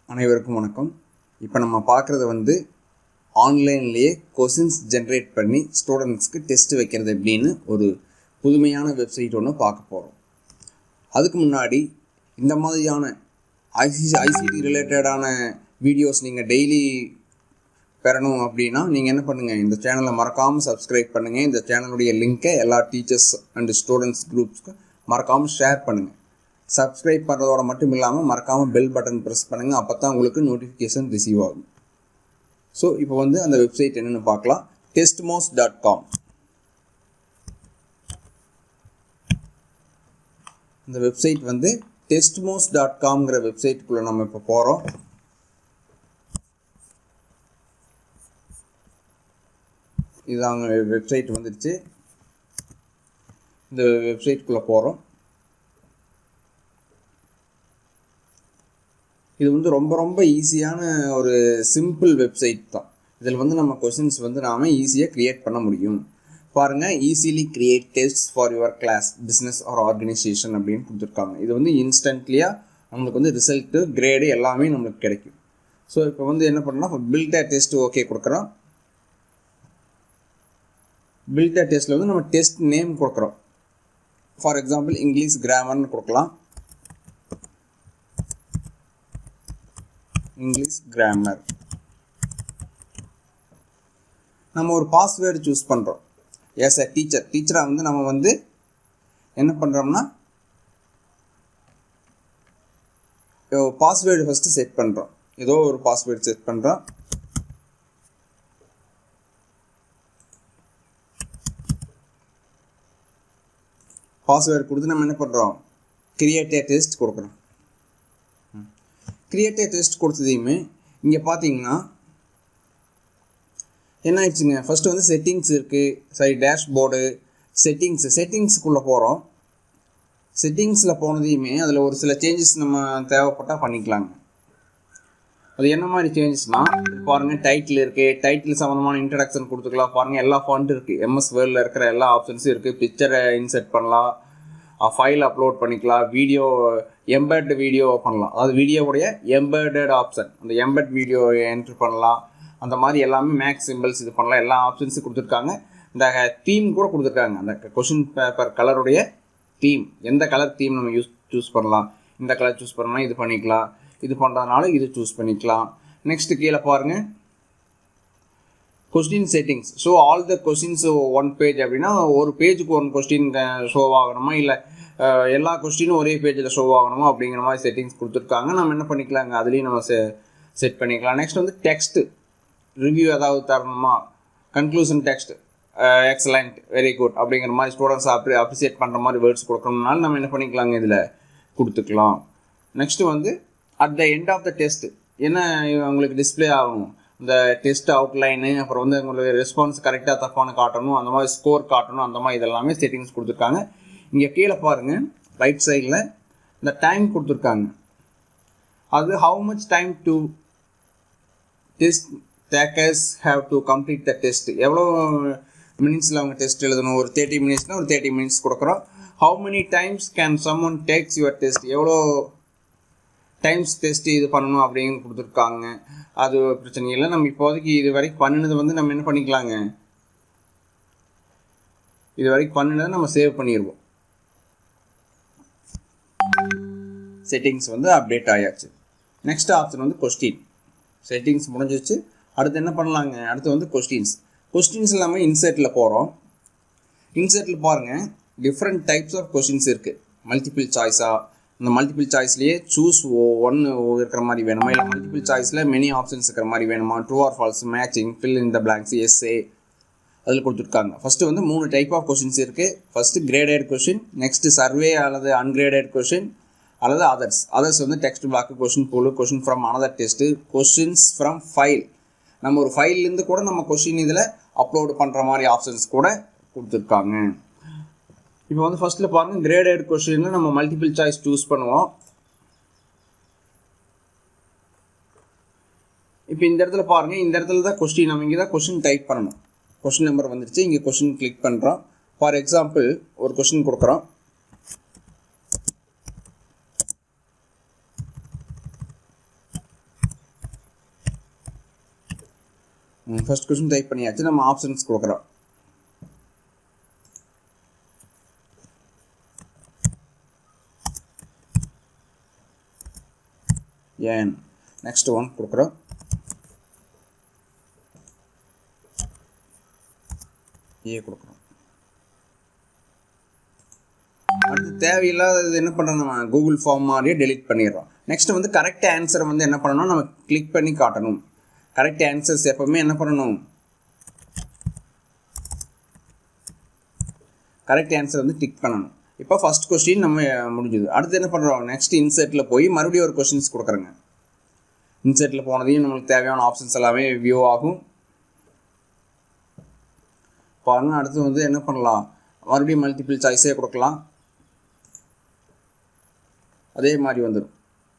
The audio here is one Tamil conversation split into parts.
அனைவருக்கும் வணக்கம் இப்போ நம்ம பார்க்குறது வந்து ஆன்லைன்லேயே கொஷின்ஸ் ஜென்ரேட் பண்ணி ஸ்டூடெண்ட்ஸ்க்கு டெஸ்ட் வைக்கிறது எப்படின்னு ஒரு புதுமையான வெப்சைட் ஒன்று பார்க்க போகிறோம் அதுக்கு முன்னாடி இந்த மாதிரியான ஐசிசி ஐசிடி ரிலேட்டடான வீடியோஸ் நீங்கள் டெய்லி பெறணும் அப்படின்னா நீங்கள் என்ன பண்ணுங்கள் இந்த சேனலை மறக்காமல் சப்ஸ்கிரைப் பண்ணுங்கள் இந்த சேனலுடைய லிங்க்கை எல்லா டீச்சர்ஸ் அண்ட் ஸ்டூடெண்ட்ஸ் குரூப்ஸ்க்கு மறக்காமல் ஷேர் பண்ணுங்கள் சப்ஸ்கிரைப் பண்ணுறதோட மட்டும் இல்லாமல் மறக்காமல் பெல் பட்டன் ப்ரெஸ் பண்ணுங்கள் அப்போ தான் உங்களுக்கு நோட்டிஃபிகேஷன் ரிசீவ் ஆகும் ஸோ இப்போ வந்து அந்த வெப்சைட் என்னென்னு பார்க்கலாம் டெஸ்ட்மோஸ் டாட் காம் இந்த வெப்சைட் வந்து டெஸ்ட்மோஸ் டாட் காம்ங்கிற வெப்சைட்டுக்குள்ளே நம்ம இப்போ போகிறோம் இதாங்க வெப்சைட் வந்துடுச்சு இந்த வெப்சைட்குள்ளே போகிறோம் இது வந்து ரொம்ப ரொம்ப ஈஸியான ஒரு சிம்பிள் வெப்சைட் தான் இதில் வந்து நம்ம கொஷின்ஸ் வந்து நாம் ஈஸியாக க்ரியேட் பண்ண முடியும் பாருங்கள் easily create test for your class business or organization அப்படின்னு கொடுத்துருக்காங்க இது வந்து இன்ஸ்டன்ட்லியாக நம்மளுக்கு வந்து ரிசல்ட்டு கிரேடு எல்லாமே நம்மளுக்கு கிடைக்கும் ஸோ இப்போ வந்து என்ன பண்ணலாம் பில்ட் அ டெஸ்ட் ஓகே கொடுக்குறோம் பில்ட் அ டெஸ்ட்டில் வந்து நம்ம டெஸ்ட் நேம் கொடுக்குறோம் ஃபார் எக்ஸாம்பிள் இங்கிலீஷ் கிராமர்னு கொடுக்கலாம் இங்கிலீஷ் கிராமர் நம்ம ஒரு பாஸ்வேர்டு சூஸ் பண்ணுறோம் எஸ் அ டீச்சர் டீச்சராக வந்து நம்ம வந்து என்ன பண்ணுறோம்னா பாஸ்வேர்டு ஃபஸ்ட்டு செட் பண்ணுறோம் ஏதோ ஒரு பாஸ்வேர்டு செட் பண்ணுறோம் பாஸ்வேர்டு கொடுத்து நம்ம என்ன பண்ணுறோம் கிரியேட்டே டெஸ்ட் கொடுக்குறோம் கிரியேட்டே டெஸ்ட் கொடுத்ததையுமே இங்கே பார்த்தீங்கன்னா என்ன ஆயிடுச்சுங்க ஃபஸ்ட்டு வந்து செட்டிங்ஸ் இருக்குது சரி டேஷ்போர்டு செட்டிங்ஸ் செட்டிங்ஸுக்குள்ளே போகிறோம் செட்டிங்ஸில் போனதையுமே அதில் ஒரு சில சேஞ்சஸ் நம்ம தேவைப்பட்டால் பண்ணிக்கலாங்க அது என்ன மாதிரி சேஞ்சஸ்னால் பாருங்கள் டைட்டில் இருக்குது டைட்டில் சம்மந்தமான இன்ட்ரடக்ஷன் கொடுத்துக்கலாம் பாருங்கள் எல்லா ஃபாண்ட் இருக்குது எம்எஸ் வேர்டில் இருக்கிற எல்லா ஆப்ஷன்ஸும் இருக்குது பிக்சரை இன்செர்ட் பண்ணலாம் ஃபைல் அப்லோட் பண்ணிக்கலாம் வீடியோ எம்பர்டு வீடியோ பண்ணலாம் அதாவது வீடியோவுடைய எம்பர்டட் ஆப்ஷன் அந்த எம்பர்ட் வீடியோ என்ட்ரு பண்ணலாம் அந்த மாதிரி எல்லாமே மேக்ஸ் சிம்பிள்ஸ் இது பண்ணலாம் எல்லா ஆப்ஷன்ஸும் கொடுத்துருக்காங்க இந்த தீம் கூட கொடுத்துருக்காங்க அந்த கொஷின் பேப்பர் கலருடைய தீம் எந்த கலர் தீம் நம்ம யூஸ் சூஸ் பண்ணலாம் இந்த கலர் சூஸ் பண்ணலாம் இது பண்ணிக்கலாம் இது பண்ணுறதுனால இது சூஸ் பண்ணிக்கலாம் நெக்ஸ்ட் கீழே பாருங்கள் question settings so all the questions one page அப்படின்னா ஒரு பேஜுக்கு ஒன் கொஸ்டின் ஷோ ஆகணுமா இல்லை எல்லா கொஸ்டினும் ஒரே பேஜில் ஷோ ஆகணுமா அப்படிங்கிற மாதிரி செட்டிங்ஸ் கொடுத்துருக்காங்க நம்ம என்ன பண்ணிக்கலாங்க அதுலேயும் நம்ம செ செட் பண்ணிக்கலாம் நெக்ஸ்ட் வந்து டெக்ஸ்ட்டு ரிவ்யூ ஏதாவது தரணுமா conclusion text excellent very good அப்படிங்கிற மாதிரி ஸ்டூடெண்ட்ஸ் அப்படி அப்ரிசியேட் பண்ணுற மாதிரி வேர்ட்ஸ் கொடுக்கணும்னாலும் நம்ம என்ன பண்ணிக்கலாங்க இதில் கொடுத்துக்கலாம் நெக்ஸ்ட்டு வந்து at the end of the test என்ன உங்களுக்கு டிஸ்பிளே ஆகணும் இந்த டெஸ்ட் அவுட்லைனு அப்புறம் வந்து உங்களுக்கு ரெஸ்பான்ஸ் கரெக்டாக தப்பான காட்டணும் அந்த மாதிரி ஸ்கோர் காட்டணும் அந்த மாதிரி இதெல்லாமே செட்டிங்ஸ் கொடுத்துருக்காங்க இங்கே கீழே பாருங்கள் ரைட் சைடில் இந்த டைம் கொடுத்துருக்காங்க அது how much time to test takers have to complete the test எவ்வளோ மினிட்ஸில் அவங்க டெஸ்ட் எழுதணும் ஒரு தேர்ட்டி மினிட்ஸ்னால் ஒரு தேர்ட்டி மினிட்ஸ் கொடுக்குறோம் how many times can someone takes your test எவ்வளோ டைம்ஸ் டெஸ்ட் இது பண்ணணும் அப்படின்னு கொடுத்துருக்காங்க அது பிரச்சனை இல்லை நம்ம இப்போதைக்கு இது வரைக்கும் பண்ணினது வந்து நம்ம என்ன பண்ணிக்கலாங்க இது வரைக்கும் பண்ணினதை நம்ம சேவ் பண்ணிடுவோம் செட்டிங்ஸ் வந்து அப்டேட் ஆயாச்சு நெக்ஸ்ட் ஆப்ஷன் வந்து கொஸ்டின் செட்டிங்ஸ் முடிஞ்சிச்சு அடுத்து என்ன பண்ணலாங்க அடுத்து வந்து கொஸ்டின்ஸ் கொஸ்டின்ஸ் இல்லாமல் இன்செர்ட்டில் போகிறோம் இன்செர்ட்டில் பாருங்கள் டிஃப்ரெண்ட் டைப்ஸ் ஆஃப் கொஸ்டின்ஸ் இருக்குது மல்டிபிள் சாய்ஸாக இந்த மல்டிபிள் சாய்ஸ்லேயே சூஸ் ஒன்று இருக்கிற மாதிரி வேணுமா இல்லை மல்டிபிள் சாய்ஸில் மெனி ஆப்ஷன்ஸ் இருக்கிற மாதிரி வேணுமா true or false matching fill in the blanks SA அதில் கொடுத்துருக்காங்க ஃபஸ்ட்டு வந்து மூணு டைப் ஆஃப் கொஷின்ஸ் இருக்குது first graded question next survey அல்லது அன்கிரேடட் கொஷின் அல்லது அதர்ஸ் அதர்ஸ் வந்து text block question poll question from another test questions from file நம்ம ஒரு ஃபைல்லேருந்து கூட நம்ம கொஷின் இதில் அப்லோடு பண்ணுற மாதிரி ஆப்ஷன்ஸ் கூட கொடுத்துருக்காங்க இப்போ வந்து ஃபஸ்ட்டில் பாருங்கள் கிரேடட் கொஷினில் நம்ம மல்டிபிள் சாய்ஸ் சூஸ் பண்ணுவோம் இப்போ இந்த இடத்துல பாருங்கள் இந்த இடத்துல தான் கொஸ்டின் நம்ம இங்கே தான் கொஷின் டைப் பண்ணணும் கொஷின் நம்பர் வந்துருச்சு இங்கே கொஷின் கிளிக் பண்ணுறோம் ஃபார் எக்ஸாம்பிள் ஒரு கொஷின் கொடுக்குறோம் ஃபர்ஸ்ட் கொஸ்டின் டைப் பண்ணியாச்சு நம்ம ஆப்ஷன்ஸ் கொடுக்குறோம் ஏன் நெக்ஸ்ட் ஒன் கொடுக்குறோம் ஏ கொடுக்குறோம் அடுத்து தேவையில்லாதது என்ன பண்ணுறோம் நம்ம கூகுள் ஃபார்ம் மாதிரியே டெலிட் பண்ணிடுறோம் நெக்ஸ்ட் வந்து கரெக்ட் ஆன்சரை வந்து என்ன பண்ணணும் நம்ம கிளிக் பண்ணி காட்டணும் கரெக்ட் ஆன்சர்ஸ் எப்பவுமே என்ன பண்ணணும் கரெக்ட் ஆன்சர் வந்து டிக் பண்ணணும் இப்போ ஃபர்ஸ்ட் கொஸ்டின் நம்ம முடிஞ்சுது அடுத்து என்ன பண்ணுறோம் நெக்ஸ்ட் இன்செர்ட்டில் போய் மறுபடியும் ஒரு கொஸ்டின்ஸ் கொடுக்குறோங்க இன்செர்ட்டில் போனதையும் நம்மளுக்கு தேவையான ஆப்ஷன்ஸ் எல்லாமே வியூ ஆகும் பாருங்க அடுத்து வந்து என்ன பண்ணலாம் மறுபடியும் மல்டிபிள் சாய்ஸே கொடுக்கலாம் அதே மாதிரி வந்துடும்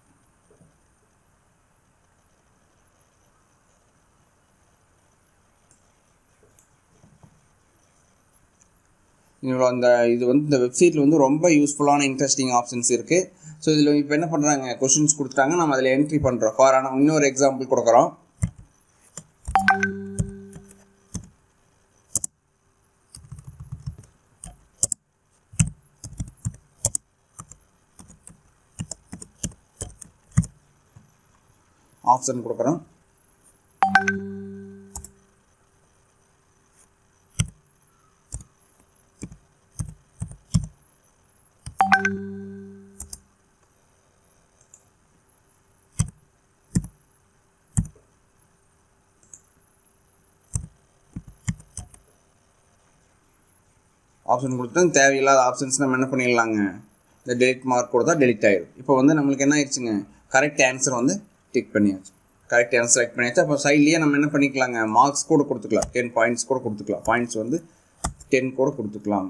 இவ்வளோ அந்த இது வந்து இந்த வெப்சைட்டில் வந்து ரொம்ப யூஸ்ஃபுல்லான இன்ட்ரெஸ்டிங் ஆப்ஷன்ஸ் இருக்குது ஸோ இதில் இப்போ என்ன பண்ணுறாங்க கொஷின்ஸ் கொடுத்துட்டாங்க நம்ம அதில் என்ட்ரி பண்ணுறோம் ஃபார் ஆனால் இன்னொரு எக்ஸாம்பிள் கொடுக்குறோம் ஆப்ஷன் கொடுக்குறோம் ஆப்ஷன் கொடுத்தா தேவையில்லாத ஆப்ஷன்ஸ் நம்ம என்ன பண்ணிடலாங்க இந்த டெலிட் மார்க் கொடுத்தா டெலிட் ஆயிடும் இப்போ வந்து நம்மளுக்கு என்ன ஆயிடுச்சுங்க கரெக்ட் ஆன்சர் வந்து டிக் பண்ணியாச்சு கரெக்ட் ஆன்சர் செலக்ட் பண்ணியாச்சு அப்போ சைட்லேயே நம்ம என்ன பண்ணிக்கலாங்க மார்க்ஸ் கூட கொடுத்துக்கலாம் டென் பாயிண்ட்ஸ் கூட கொடுத்துக்கலாம் பாயிண்ட்ஸ் வந்து டென் கூட கொடுத்துக்கலாம்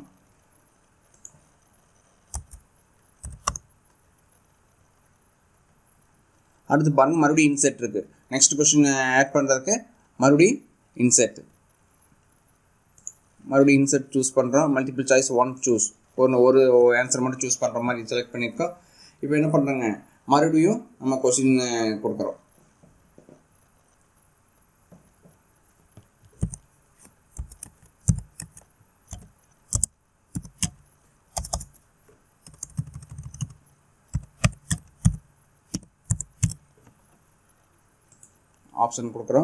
அடுத்து பாருங்க மறுபடியும் இன்செர்ட் இருக்குது நெக்ஸ்ட் கொஸ்டின் ஆட் பண்ணுறதுக்கு மறுபடியும் இன்செர்ட் மறுபடியும் இன்செர்ட் சூஸ் பண்ணுறோம் மல்டிபிள் சாய்ஸ் ஒன் சூஸ் ஒன்று ஒரு ஆன்சர் மட்டும் சூஸ் பண்ணுற மாதிரி செலக்ட் பண்ணியிருக்கோம் இப்போ என்ன பண்ணுறோங்க மறுபடியும் நம்ம கொஸ்டின் கொடுக்குறோம் ஆப்ஷன் கொடுக்குறோம்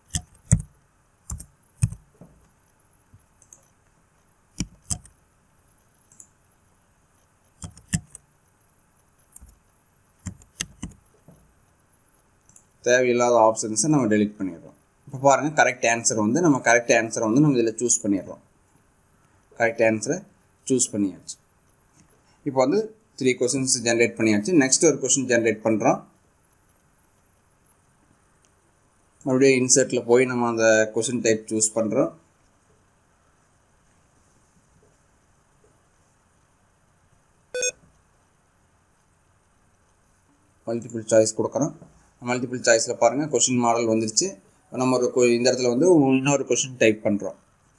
தேவையில்லாத ஆப்ஷன்ஸை நம்ம டெலிட் பண்ணிடுறோம் இப்போ பாருங்கள் கரெக்ட் ஆன்சர் வந்து நம்ம கரெக்ட் ஆன்சரை வந்து நம்ம இதில் சூஸ் பண்ணிடுறோம் கரெக்ட் ஆன்சரை சூஸ் பண்ணியாச்சு இப்போ வந்து த்ரீ கொஸ்டின்ஸ் ஜென்ரேட் பண்ணியாச்சு நெக்ஸ்ட் ஒரு கொஸ்டின் ஜென்ரேட் பண்ணுறோம் மறுபடியும் இன்சர்ட்டில் போய் நம்ம அந்த கொஸ்டின் டைப் சூஸ் பண்ணுறோம் மல்டிபிள் சாய்ஸ் கொடுக்குறோம் மல்டிபிள் சாய்ஸில் பாருங்கள் கொஷின் மாடல் வந்துருச்சு நம்ம ஒரு கொ- இந்த இடத்துல வந்து இன்னொரு கொஷின் டைப் பண்ணுறோம்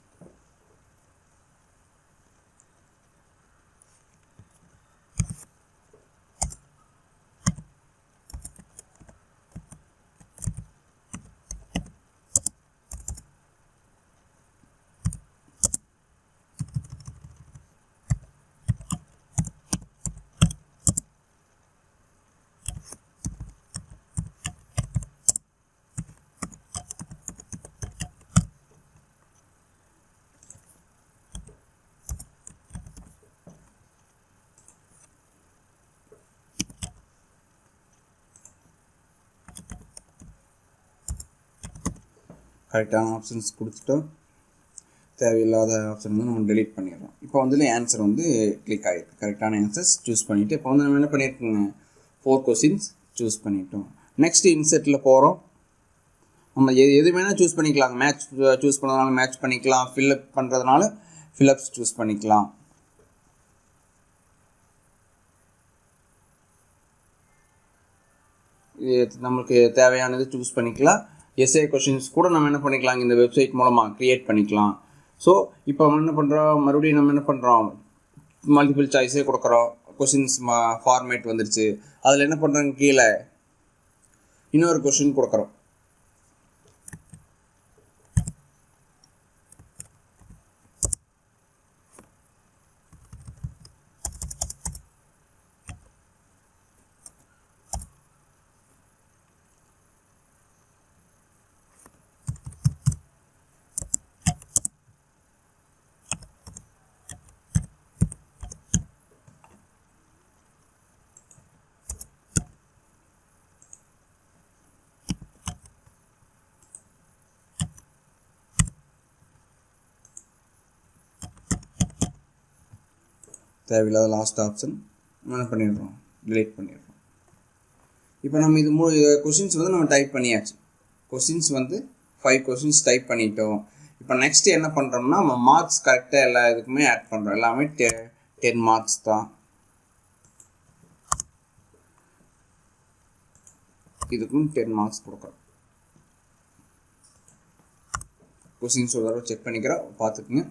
கரெக்டான ஆப்ஷன்ஸ் கொடுத்துட்டோம் தேவையில்லாத ஆப்ஷன் வந்து நம்ம டெலீட் பண்ணிடுறோம் இப்போ வந்து ஆன்சர் வந்து கிளிக் ஆகிருக்கு கரெக்டான ஆன்சர்ஸ் சூஸ் பண்ணிவிட்டு இப்போ வந்து நம்ம என்ன பண்ணியிருக்கோங்க ஃபோர் கொஸ்டின்ஸ் சூஸ் பண்ணிட்டோம் நெக்ஸ்ட் இன்செட்டில் போகிறோம் நம்ம எது எது வேணால் சூஸ் பண்ணிக்கலாம் மேட்ச் சூஸ் பண்ணுறதுனால மேட்ச் பண்ணிக்கலாம் ஃபில்அப் பண்ணுறதுனால ஃபில்அப்ஸ் சூஸ் பண்ணிக்கலாம் இது நம்மளுக்கு தேவையானது சூஸ் பண்ணிக்கலாம் எஸ்ஏ கொஷின்ஸ் கூட நம்ம என்ன பண்ணிக்கலாம் இந்த வெப்சைட் மூலமாக க்ரியேட் பண்ணிக்கலாம் ஸோ இப்போ நம்ம என்ன பண்ணுறோம் மறுபடியும் நம்ம என்ன பண்ணுறோம் மல்டிபிள் சாய்ஸே கொடுக்குறோம் கொஷின்ஸ் ஃபார்மேட் வந்துருச்சு அதில் என்ன பண்ணுறாங்க கீழே இன்னொரு கொஷின் கொடுக்குறோம் தேவையில்லாத லாஸ்ட் ஆப்ஷன் என்ன பண்ணிடுறோம் delete பண்ணிடுறோம் இப்போ நம்ம இது மூணு கொஷின்ஸ் வந்து நம்ம டைப் பண்ணியாச்சு கொஷின்ஸ் வந்து ஃபைவ் கொஷின்ஸ் டைப் பண்ணிட்டோம் இப்போ நெக்ஸ்ட் என்ன பண்ணுறோம்னா நம்ம மார்க்ஸ் கரெக்டாக எல்லா இதுக்குமே ஆட் பண்ணுறோம் எல்லாமே டெ டென் மார்க்ஸ் தான் இதுக்கும் டென் மார்க்ஸ் கொடுக்குறோம் கொஸ்டின்ஸ் ஒரு தடவை செக் பண்ணிக்கிறோம் பார்த்துக்குங்க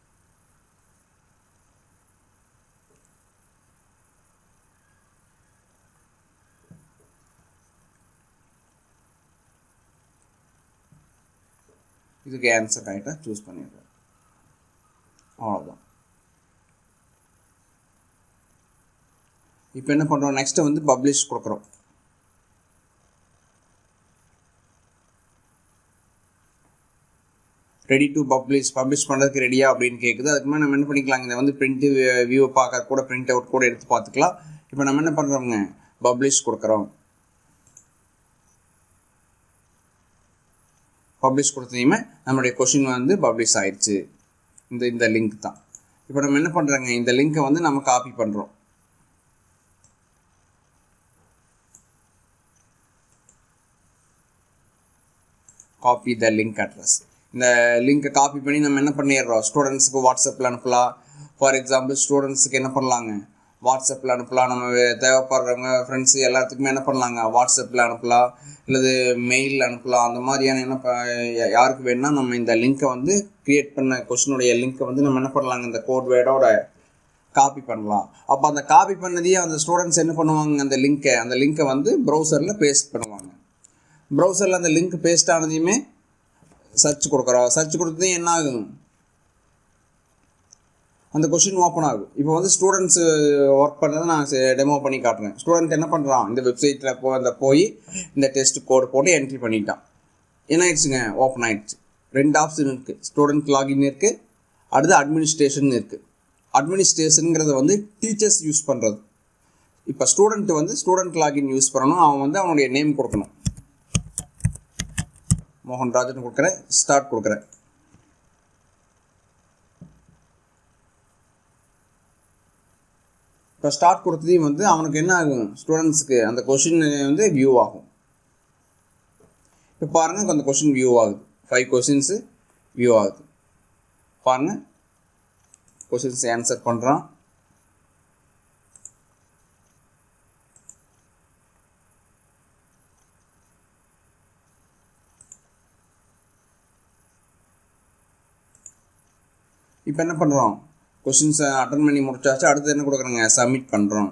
இதுக்கு ஆன்சர் கரெக்டாக சூஸ் பண்ணிடுறோம் அவ்வளோதான் இப்போ என்ன பண்ணுறோம் நெக்ஸ்ட்டு வந்து பப்ளிஷ் கொடுக்குறோம் ரெடி டு பப்ளிஷ் பப்ளிஷ் பண்ணுறதுக்கு ரெடியா அப்படின்னு கேட்குது அதுக்கு மேலே நம்ம என்ன பண்ணிக்கலாம் இதை வந்து பிரிண்ட்டு வியூவை பார்க்க கூட பிரிண்ட் அவுட் கூட எடுத்து பார்த்துக்கலாம் இப்போ நம்ம என்ன பண்ணுறோங்க பப்ளிஷ் கொடுக்குறோம் பப்ளிஷ் கொடுத்ததையுமே நம்மளுடைய கொஷின் வந்து பப்ளிஷ் ஆயிடுச்சு இந்த இந்த லிங்க் தான் இப்போ நம்ம என்ன பண்ணுறோங்க இந்த லிங்க்கை வந்து நம்ம காப்பி பண்ணுறோம் காப்பி த லிங்க் அட்ரஸ் இந்த லிங்க்கை காப்பி பண்ணி நம்ம என்ன பண்ணிடுறோம் ஸ்டூடெண்ட்ஸுக்கு வாட்ஸ்அப்பில் அனுப்பலாம் ஃபார் எக்ஸாம்பிள் ஸ்டூடெண்ட்ஸுக்கு என்ன பண்ணலாங்க வாட்ஸ்அப்பில் அனுப்பலாம் நம்ம வே- தேவைப்படுறவங்க ஃப்ரெண்ட்ஸு எல்லாத்துக்குமே என்ன பண்ணலாங்க வாட்ஸ்அப்பில் அனுப்பலாம் இல்லது மெயில் அனுப்பலாம் அந்த மாதிரியான என்ன ப- யா- யாருக்கு வேணும்னா நம்ம இந்த லிங்க்கை வந்து கிரியேட் பண்ண கொஷினுடைய லிங்க்கை வந்து நம்ம என்ன பண்ணலாங்க இந்த கோட் வேர்டோட காப்பி பண்ணலாம் அப்போ அந்த காப்பி பண்ணதையே அந்த ஸ்டூடெண்ட்ஸ் என்ன பண்ணுவாங்க அந்த லிங்க்கை அந்த லிங்க்கை வந்து ப்ரௌசரில் பேஸ்ட் பண்ணுவாங்க ப்ரௌசரில் அந்த லிங்க் பேஸ்ட் ஆனதையுமே சர்ச் கொடுக்குறோம் சர்ச் கொடுத்தது என்ன ஆகும் அந்த கொஷின் ஓப்பன் ஆகும் இப்போ வந்து ஸ்டூடெண்ட்ஸ் ஒர்க் பண்ணுறதை நான் டெமோ பண்ணி காட்டுறேன் ஸ்டூடெண்ட் என்ன பண்ணுறான் இந்த வெப்சைட்டில் போ அந்த போய் இந்த டெஸ்ட் கோட் போட்டு என்ட்ரி பண்ணிட்டான் என்ன ஆயிடுச்சுங்க ஓப்பன் ஆயிடுச்சு ரெண்டு ஆப்ஷன் இருக்குது ஸ்டூடெண்ட் லாகின் இருக்குது அடுத்து அட்மினிஸ்ட்ரேஷன் இருக்குது அட்மினிஸ்ட்ரேஷனுங்கிறது வந்து டீச்சர்ஸ் யூஸ் பண்ணுறது இப்போ ஸ்டூடெண்ட் வந்து ஸ்டூடெண்ட் லாகின் யூஸ் பண்ணணும் அவன் வந்து அவனுடைய நேம் கொடுக்கணும் மோகன் ராஜன் கொடுக்குறேன் ஸ்டார்ட் கொடுக்குறேன் இப்போ ஸ்டார்ட் கொடுத்ததையும் வந்து அவனுக்கு என்ன ஆகும் ஸ்டூடெண்ட்ஸுக்கு அந்த கொஷின் வந்து வியூ ஆகும் இப்போ பாருங்கள் அந்த கொஷின் வியூ ஆகுது ஃபைவ் கொஷின்ஸு வியூ ஆகுது பாருங்கள் கொஷின்ஸ் ஆன்சர் பண்ணுறான் இப்போ என்ன பண்ணுறோம் கொஷின்ஸை அட்டன் பண்ணி முடிச்சாச்சு அடுத்து என்ன கொடுக்குறோங்க சப்மிட் பண்ணுறோம்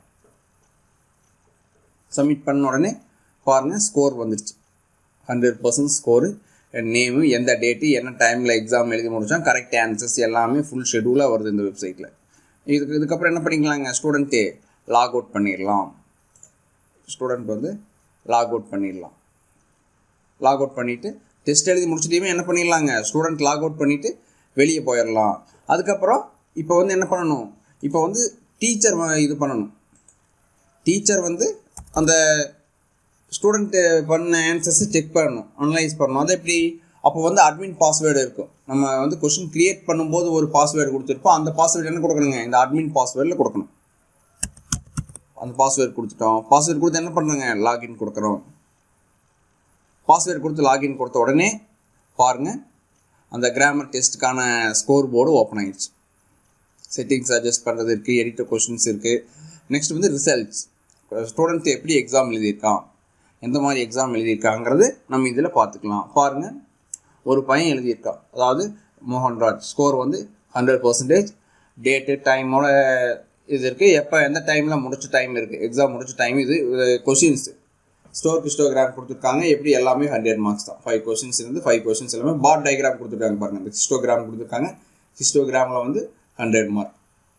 சப்மிட் பண்ண உடனே பாருங்கள் ஸ்கோர் வந்துருச்சு ஹண்ட்ரட் பர்சன்ட் ஸ்கோரு நேமு எந்த டேட்டு என்ன டைமில் எக்ஸாம் எழுதி முடித்தோம் கரெக்ட் ஆன்சர்ஸ் எல்லாமே ஃபுல் ஷெடியூலாக வருது இந்த வெப்சைட்டில் இதுக்கு இதுக்கப்புறம் என்ன பண்ணிக்கலாங்க ஸ்டூடெண்ட்டு லாக் அவுட் பண்ணிடலாம் ஸ்டூடெண்ட் வந்து லாக் அவுட் பண்ணிடலாம் லாக் அவுட் பண்ணிவிட்டு டெஸ்ட் எழுதி முடிச்சிட்டையுமே என்ன பண்ணிடலாங்க ஸ்டூடெண்ட் லாக் அவுட் பண்ணிவிட்டு வெளியே போயிடலாம் அதுக்கப்புறம் இப்போ வந்து என்ன பண்ணணும் இப்போ வந்து டீச்சர் இது பண்ணணும் டீச்சர் வந்து அந்த ஸ்டூடெண்ட்டு பண்ண ஆன்சர்ஸை செக் பண்ணணும் அனலைஸ் பண்ணணும் அது எப்படி அப்போ வந்து அட்மின் பாஸ்வேர்டு இருக்கும் நம்ம வந்து கொஷின் கிரியேட் பண்ணும்போது ஒரு பாஸ்வேர்டு கொடுத்துருப்போம் அந்த பாஸ்வேர்டு என்ன கொடுக்கணுங்க இந்த அட்மின் பாஸ்வேர்டில் கொடுக்கணும் அந்த பாஸ்வேர்டு கொடுத்துட்டோம் பாஸ்வேர்டு கொடுத்து என்ன பண்ணுறோங்க லாகின் கொடுக்குறோம் பாஸ்வேர்டு கொடுத்து லாகின் கொடுத்த உடனே பாருங்கள் அந்த கிராமர் டெஸ்ட்டுக்கான ஸ்கோர் போர்டு ஓப்பன் ஆயிடுச்சு செட்டிங்ஸ் அட்ஜஸ்ட் பண்ணுறது இருக்குது எடிட்டர் கொஷின்ஸ் இருக்குது நெக்ஸ்ட் வந்து ரிசல்ட்ஸ் ஸ்டூடெண்ட் எப்படி எக்ஸாம் எழுதியிருக்கான் எந்த மாதிரி எக்ஸாம் எழுதியிருக்காங்கிறது நம்ம இதில் பார்த்துக்கலாம் பாருங்கள் ஒரு பையன் எழுதியிருக்கான் அதாவது மோகன்ராஜ் ஸ்கோர் வந்து ஹண்ட்ரட் பர்சன்டேஜ் டேட்டு டைமோட இது இருக்குது எப்போ எந்த டைமில் முடிச்ச டைம் இருக்குது எக்ஸாம் முடிச்ச டைம் இது கொஷின்ஸு ஸ்டோர் கிஸ்டோகிராம் கொடுத்துருக்காங்க எப்படி எல்லாமே ஹண்ட்ரட் மார்க்ஸ் தான் ஃபைவ் கொஷின்ஸ் இருந்து ஃபைவ் கொஷின்ஸ் எல்லாமே பாட் டயக்ராம் கொடுத்துருக்காங்க பாருங்கள் இந்த ஹிஸ்டோகிராம் கொடுத்துருக்காங்க ஹிஸ்டோகிராமில் வந்து ஹண்ட்ரட் மார்க்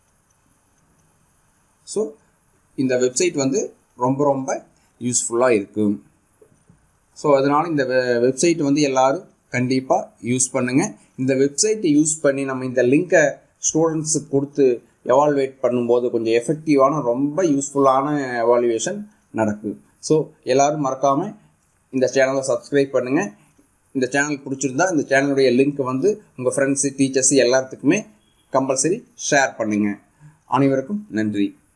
ஸோ இந்த வெப்சைட் வந்து ரொம்ப ரொம்ப யூஸ்ஃபுல்லாக இருக்கும் ஸோ அதனால் இந்த வெப்சைட் வந்து எல்லோரும் கண்டிப்பாக யூஸ் பண்ணுங்கள் இந்த வெப்சைட்டை யூஸ் பண்ணி நம்ம இந்த லிங்க்கை ஸ்டூடெண்ட்ஸுக்கு கொடுத்து எவால்வேட் பண்ணும்போது கொஞ்சம் எஃபெக்டிவான ரொம்ப யூஸ்ஃபுல்லான எவாலுவேஷன் நடக்கும் ஸோ எல்லோரும் மறக்காமல் இந்த சேனலை சப்ஸ்கிரைப் பண்ணுங்கள் இந்த சேனல் பிடிச்சிருந்தா இந்த சேனலுடைய லிங்க் வந்து உங்கள் ஃப்ரெண்ட்ஸு டீச்சர்ஸு எல்லாத்துக்குமே கம்பல்சரி ஷேர் பண்ணுங்கள் அனைவருக்கும் நன்றி